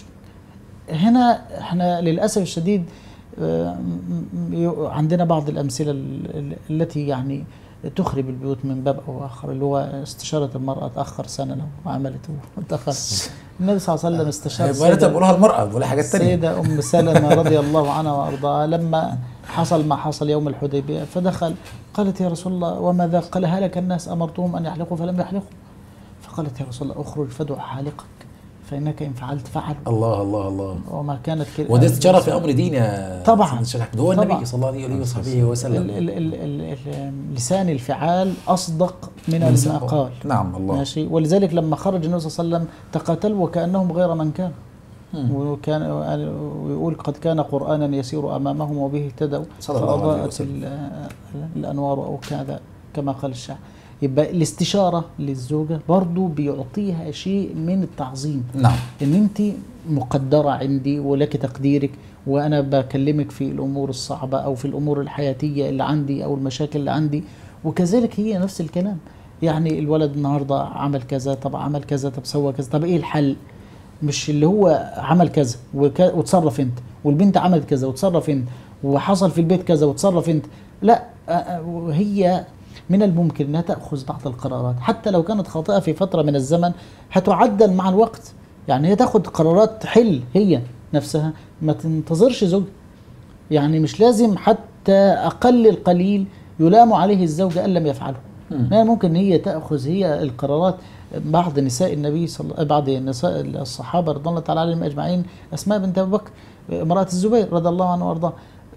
هنا احنا للاسف الشديد آه، م- م- عندنا بعض الامثله ال- ال- التي يعني تخرب البيوت من باب او اخر اللي هو استشاره المراه تاخر سنه لو عملت وتاخر النبي صلى الله عليه وسلم استشار ولا السيدة- بقولها المرأة بقولها حاجات تانية السيدة أم سلمة رضي الله عنها وأرضاها لما حصل ما حصل يوم الحديبية فدخل قالت يا رسول الله وماذا قال هلك الناس أمرتهم أن يحلقوا فلم يحلقوا فقالت يا رسول الله اخرج فادع حالقك فإنك إن فعلت فعلوا الله الله الله وما كانت كده وده استشارة في أمر دين يا طبعاً. سيدنا الشيخ أحمد. هو طبعاً. النبي صلى الله عليه وصحبه ال وسلم ال ال ال ال لسان الفعال أصدق من من سبق. المقال نعم الله ماشي ولذلك لما خرج النبي صلى الله عليه وسلم تقاتلوا وكأنهم غير من كان مم. وكان ويقول قد كان قرآنا يسير أمامهم وبه اهتدوا صلى الله عليه فأضاءت وسلم. ال- الأنوار أو كذا كما قال الشاعر يبقى الاستشارة للزوجة برضو بيعطيها شيء من التعظيم نعم ان انت مقدره عندي ولك تقديرك وانا بكلمك في الامور الصعبه او في الامور الحياتيه اللي عندي او المشاكل اللي عندي وكذلك هي نفس الكلام يعني الولد النهارده عمل كذا طب عمل كذا طب سوى كذا طب ايه الحل مش اللي هو عمل كذا وك... وتصرف انت والبنت عملت كذا وتصرف انت وحصل في البيت كذا وتصرف انت لا آه، آه، وهي من الممكن انها تاخذ بعض القرارات حتى لو كانت خاطئه في فتره من الزمن هتعدل مع الوقت يعني هي تاخد قرارات تحل هي نفسها ما تنتظرش زوجها يعني مش لازم حتى اقل القليل يلام عليه الزوج ان لم يفعله مم. لا ممكن هي تاخذ هي القرارات بعض نساء النبي صلى بعض نساء الصحابه رضي الله تعالى عليهم اجمعين اسماء بنت ابي بكر امراه الزبير رضي الله عنه وارضاه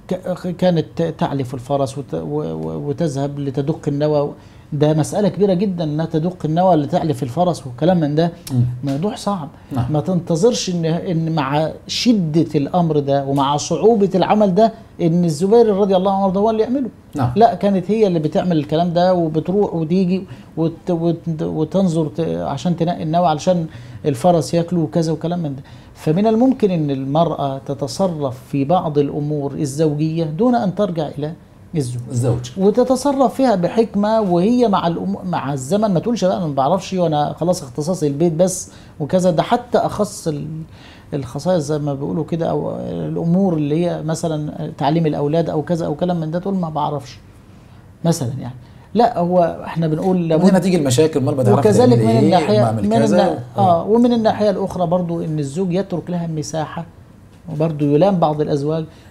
ك- كانت تعلف الفرس وت- و- و- وتذهب لتدق النوى ده مسألة كبيرة جدا انها تدق النوى لتعلف الفرس وكلام من ده مم. موضوع صعب نعم. ما تنتظرش ان ان مع شدة الامر ده ومع صعوبة العمل ده ان الزبير رضي الله عنه وارضاه هو اللي يعمله نعم. لا كانت هي اللي بتعمل الكلام ده وبتروح وتيجي وت وت وتنظر ت عشان تنقي النوى علشان الفرس ياكله وكذا وكلام من ده فمن الممكن ان المرأة تتصرف في بعض الامور الزوجية دون ان ترجع الى الزوج الزوج وتتصرف فيها بحكمه وهي مع الأم... مع الزمن ما تقولش بقى انا ما بعرفش وانا خلاص اختصاصي البيت بس وكذا ده حتى اخص ال... الخصائص زي ما بيقولوا كده او الامور اللي هي مثلا تعليم الاولاد او كذا او كلام من ده تقول ما بعرفش مثلا يعني لا هو احنا بنقول من لابد هنا تيجي المشاكل ما بعرف وكذلك تعمل من إيه، الناحيه بعمل من كذا النا... اه ومن الناحيه الاخرى برضو ان الزوج يترك لها مساحه وبرضو يلام بعض الازواج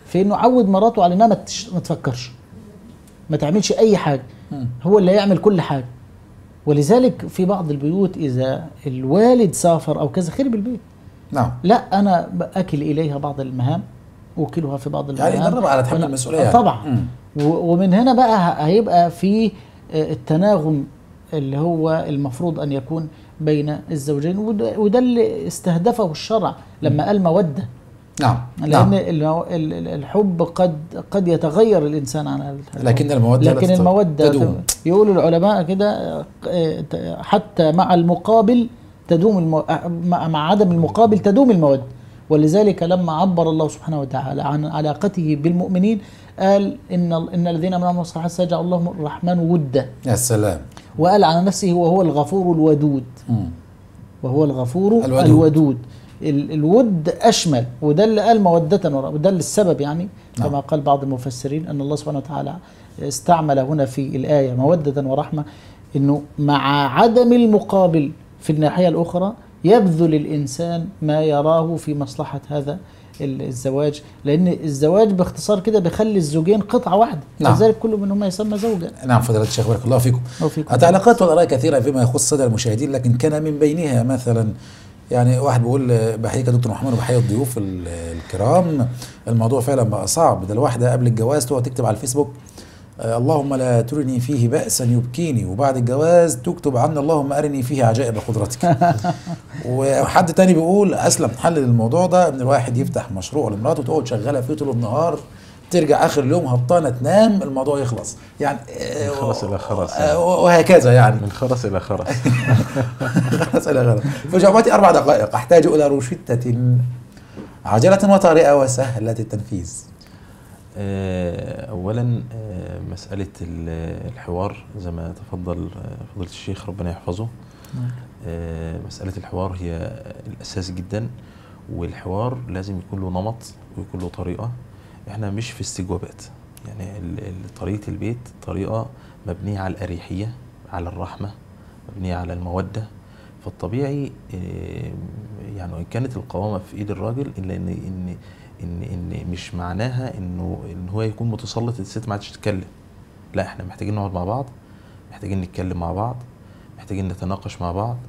في انه عود مراته على انها ما تش- ما تفكرش ما تعملش اي حاجه مم. هو اللي يعمل كل حاجه ولذلك في بعض البيوت اذا الوالد سافر او كذا خرب البيت نعم لا انا اكل اليها بعض المهام اوكلها في بعض المهام يعني يدربها على تحمل وأنا- المسؤولية يعني. طبعا مم. و- ومن هنا بقى ه- هيبقى في آه، التناغم اللي هو المفروض ان يكون بين الزوجين وده, وده اللي استهدفه الشرع لما قال موده نعم لان نعم المو... ال- ال- الحب قد قد يتغير الانسان عن ال- لكن المودة لكن لا تت- الموده تدوم يقول العلماء كده آه، ت- حتى مع المقابل تدوم المو... آه، مع مع عدم المقابل تدوم الموده ولذلك لما عبر الله سبحانه وتعالى عن علاقته بالمؤمنين قال ان ان الذين امنوا وعملوا الصالحات سيجعل الله الرحمن ودا يا سلام وقال على نفسه وهو الغفور الودود مم. وهو الغفور الودود. الودود, الودود. ال- الود اشمل وده اللي قال موده ورا- وده اللي السبب يعني نعم. كما قال بعض المفسرين ان الله سبحانه وتعالى استعمل هنا في الايه موده ورحمه انه مع عدم المقابل في الناحيه الاخرى يبذل الانسان ما يراه في مصلحه هذا ال- الزواج لان الزواج باختصار كده بيخلي الزوجين قطعه واحده نعم. لذلك كل منهما يسمى زوجا نعم فضيلة الشيخ بارك الله فيكم وفيكم. التعليقات والآراء كثيرة فيما يخص صدى المشاهدين لكن كان من بينها مثلا يعني واحد بيقول آه، بحييك يا دكتور محمد وبحيي الضيوف ال- الكرام الموضوع فعلا بقى صعب ده الواحدة قبل الجواز تقعد تكتب على الفيسبوك آه، اللهم لا ترني فيه بأسا يبكيني وبعد الجواز تكتب عنا اللهم أرني فيه عجائب قدرتك وحد تاني بيقول أسلم حل للموضوع ده إن الواحد يفتح مشروع لمراته تقعد شغالة فيه طول النهار ترجع آخر اليوم هبطانة تنام الموضوع يخلص يعني آه، من خرس إلى خرس. آه، وهكذا يعني من خرس الى خرس خلاص إلى غيره. في جواباتي أربع دقائق أحتاج إلى روشتة عاجلة وطارئة وسهلة التنفيذ آه، اولا آه، مساله ال- الحوار زي ما تفضل آه، فضيله الشيخ ربنا يحفظه آه، مساله الحوار هي الاساس جدا والحوار لازم يكون له نمط ويكون له طريقه احنا مش في استجوابات يعني ال- ال- طريقه البيت طريقه مبنيه على الاريحيه على الرحمه مبنيه على الموده فالطبيعي آه، يعني وان كانت القوامه في ايد الراجل الا ان ان ان ان مش معناها انه ان هو يكون متسلط الست ما عادش تتكلم لا احنا محتاجين نقعد مع بعض محتاجين نتكلم مع بعض محتاجين نتناقش مع بعض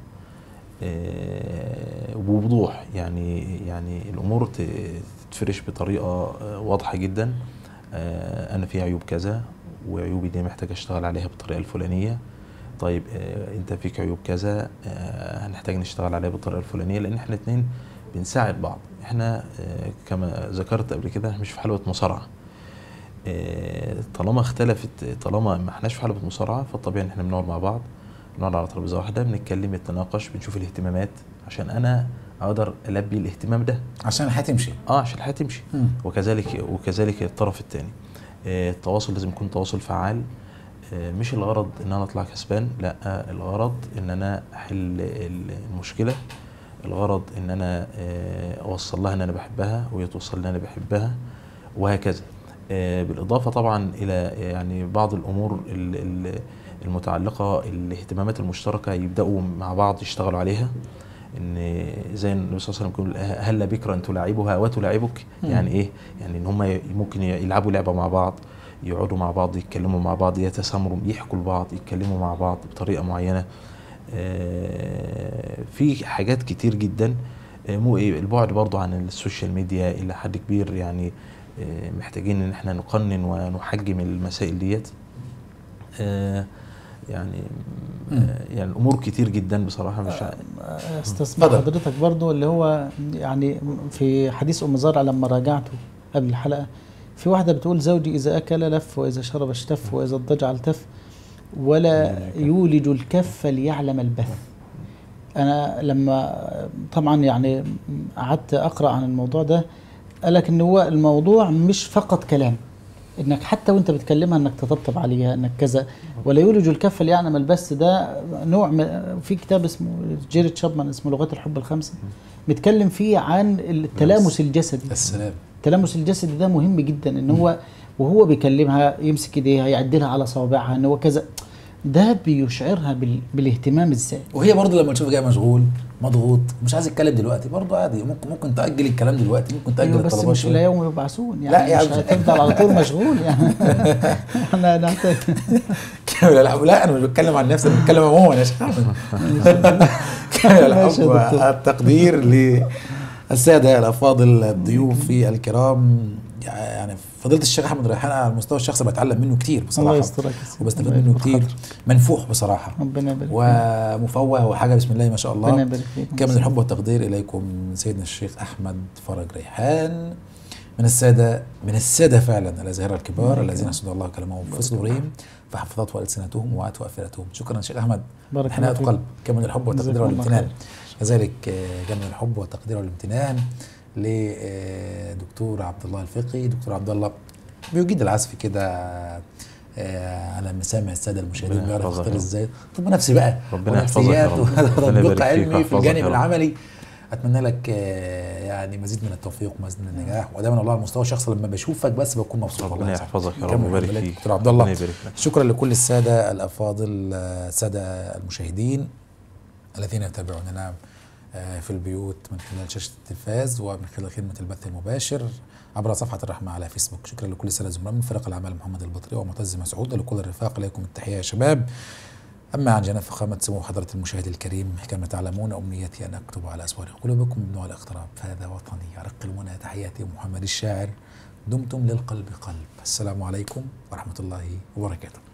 آه، وبوضوح يعني يعني الامور ت- تتفرش بطريقه آه، واضحه جدا آه، انا في عيوب كذا وعيوبي دي محتاج اشتغل عليها بالطريقه الفلانيه طيب آه، انت فيك عيوب كذا آه، هنحتاج نشتغل عليها بالطريقه الفلانيه لان احنا اتنين بنساعد بعض احنا آه، كما ذكرت قبل كده احنا مش في حلوه مصارعه آه، طالما اختلفت طالما ما احناش في حلبة مصارعة فالطبيعي ان احنا بنقعد مع بعض بنقعد على ترابيزة واحدة بنتكلم نتناقش بنشوف الاهتمامات عشان انا اقدر البي الاهتمام ده عشان الحياة تمشي اه عشان الحياة تمشي مم. وكذلك وكذلك الطرف الثاني آه، التواصل لازم يكون تواصل فعال آه، مش الغرض ان انا اطلع كسبان لا آه، الغرض ان انا احل ال- المشكله الغرض ان انا آه، اوصل لها ان انا بحبها وهي توصل لي ان انا بحبها وهكذا آه، بالاضافه طبعا الى يعني بعض الامور ال- ال- المتعلقه الاهتمامات المشتركه يبداوا مع بعض يشتغلوا عليها ان زي النبي صلى الله عليه وسلم يقول هل بكرا تلاعبها وتلاعبك مم. يعني ايه يعني ان هم ممكن يلعبوا لعبه مع بعض يقعدوا مع بعض يتكلموا مع بعض يتسامروا يحكوا لبعض يتكلموا مع بعض بطريقه معينه آه، في حاجات كتير جدا آه، مو إيه، البعد برضو عن السوشيال ميديا الى حد كبير يعني آه، محتاجين ان احنا نقنن ونحجم المسائل ديت آه، يعني آه، يعني الامور كتير جدا بصراحه مش ع- استسمع اتفضل. حضرتك برضو اللي هو يعني في حديث ام زرع لما راجعته قبل الحلقه في واحده بتقول زوجي اذا اكل لف واذا شرب اشتف واذا اضطجع التف ولا يولج الكف ليعلم البث انا لما طبعا يعني قعدت اقرا عن الموضوع ده قالك ان هو الموضوع مش فقط كلام انك حتى وانت بتكلمها انك تطبطب عليها انك كذا ولا يولج الكف ليعلم البث ده نوع من في كتاب اسمه جيري تشابمان اسمه لغات الحب الخمسه متكلم فيه عن التلامس الجسدي السلام التلامس الجسدي ده مهم جدا ان هو وهو بيكلمها يمسك ايديها يعدلها على صوابعها ان هو كذا ده بيشعرها بال... بالاهتمام ازاي وهي برضه لما تشوف جاي مشغول مضغوط مش عايز يتكلم دلوقتي برضه عادي ممكن ممكن تاجل الكلام دلوقتي ممكن تاجل ايوه بس الطلبات مش الى شويه يوم يبعثون يعني لا، لا يعني مش مش- هتفضل على طول مشغول يعني احنا نحتاج كامل الحب لا انا مش بتكلم عن نفسي انا بتكلم عموما يا شيخ أحمد. كامل ماشي الحب يا دكتور. والتقدير للساده الافاضل الضيوف الكرام يعني فضيله الشيخ احمد ريحان على المستوى الشخصي بتعلم منه كتير الله بصراحه يسترك يا سيدي. وبستفاد الله منه يكبر كتير خاطرك. منفوح بصراحه ربنا يبارك فيك. ومفوه وحاجه بسم الله ما شاء ربنا الله يبارك فيك كامل الحب والتقدير اليكم سيدنا الشيخ احمد فرج ريحان من الساده من الساده فعلا الازهره الكبار الذين اسد الله كلامهم في صدورهم فحفظته السنتهم واتوا افئدتهم شكرا شيخ احمد بارك حناء الله فيك. قلب كامل الحب والتقدير جزاكم الله والامتنان خير. كذلك آه، كامل الحب والتقدير والامتنان لدكتور عبد الله الفقي دكتور عبد الله بيجيد العزف كده آه، على مسامع الساده المشاهدين ربنا بيعرف يحفظك يختار يا رب. ازاي طب نفسي بقى ربنا يحفظك يا ونفسيات رب. ربنا يبارك وتطبيق فيك علمي في ويحفظك الجانب يا رب. العملي اتمنى لك آه، يعني مزيد من التوفيق ومزيد من النجاح ودايما والله على المستوى الشخصي لما بشوفك بس بكون مبسوط والله ربنا يا صاحبي. يحفظك يا رب كمل ويبارك بالك فيك دكتور عبد الله ربنا يبارك لك شكرا لكل السادة الأفاضل آه، السادة المشاهدين الذين يتابعوننا آه، في البيوت من خلال شاشة التلفاز ومن خلال خدمة البث المباشر عبر صفحة الرحمة على فيسبوك شكرا لكل السادة الزملاء من فرق الأعمال محمد البطري ومعتز مسعود ولكل الرفاق إليكم التحية يا شباب أما عن جناب فخامة سمو حضرة المشاهد الكريم كما تعلمون أمنيتي أن أكتب على أسوار قلوبكم بنوع الاقتراب فهذا وطني أرق المنى تحياتي محمد الشاعر دمتم للقلب قلب السلام عليكم ورحمة الله وبركاته